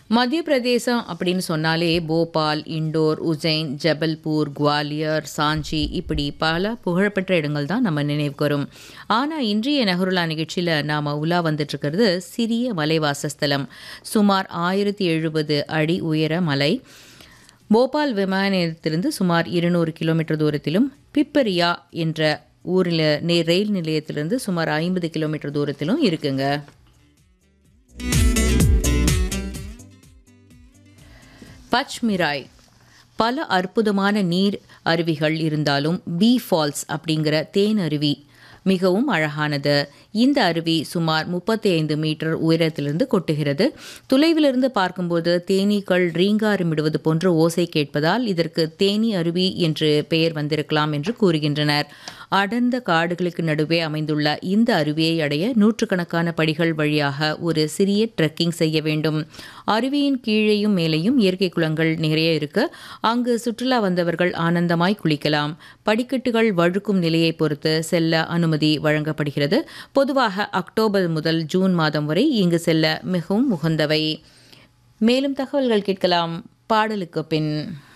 மத்திய பிரதேசம் அப்படின்னு சொன்னாலே போபால் இண்டோர் உஜைன் ஜபல்பூர் குவாலியர் சாஞ்சி இப்படி பல புகழ்பெற்ற இடங்கள் தான் நம்ம நினைவுக்கு வரும் ஆனால் இன்றைய நகருலா நிகழ்ச்சியில் நாம் உலா வந்துட்டுருக்கிறது சிறிய மலைவாசஸ்தலம் சுமார் ஆயிரத்தி எழுபது அடி உயர மலை போபால் விமான நிலையத்திலிருந்து சுமார் இருநூறு கிலோமீட்டர் தூரத்திலும் பிப்பரியா என்ற ஊரில் நே ரயில் நிலையத்திலிருந்து சுமார் ஐம்பது கிலோமீட்டர் தூரத்திலும் இருக்குங்க பச்மிராய் பல அற்புதமான நீர் அருவிகள் இருந்தாலும் பி ஃபால்ஸ் அப்படிங்கிற தேன் அருவி மிகவும் அழகானது இந்த அருவி சுமார் முப்பத்தி ஐந்து மீட்டர் உயரத்திலிருந்து கொட்டுகிறது தொலைவிலிருந்து பார்க்கும்போது தேனீக்கள் ரீங்காரமிடுவது போன்ற ஓசை கேட்பதால் இதற்கு தேனி அருவி என்று பெயர் வந்திருக்கலாம் என்று கூறுகின்றனர் அடர்ந்த காடுகளுக்கு நடுவே அமைந்துள்ள இந்த அருவியை அடைய நூற்றுக்கணக்கான படிகள் வழியாக ஒரு சிறிய ட்ரெக்கிங் செய்ய வேண்டும் அருவியின் கீழேயும் மேலேயும் இயற்கை குளங்கள் நிறைய இருக்கு அங்கு சுற்றுலா வந்தவர்கள் ஆனந்தமாய் குளிக்கலாம் படிக்கட்டுகள் வழுக்கும் நிலையை பொறுத்து செல்ல அனுமதி வழங்கப்படுகிறது பொதுவாக அக்டோபர் முதல் ஜூன் மாதம் வரை இங்கு செல்ல மிகவும் உகந்தவை மேலும் தகவல்கள் கேட்கலாம் பாடலுக்கு பின்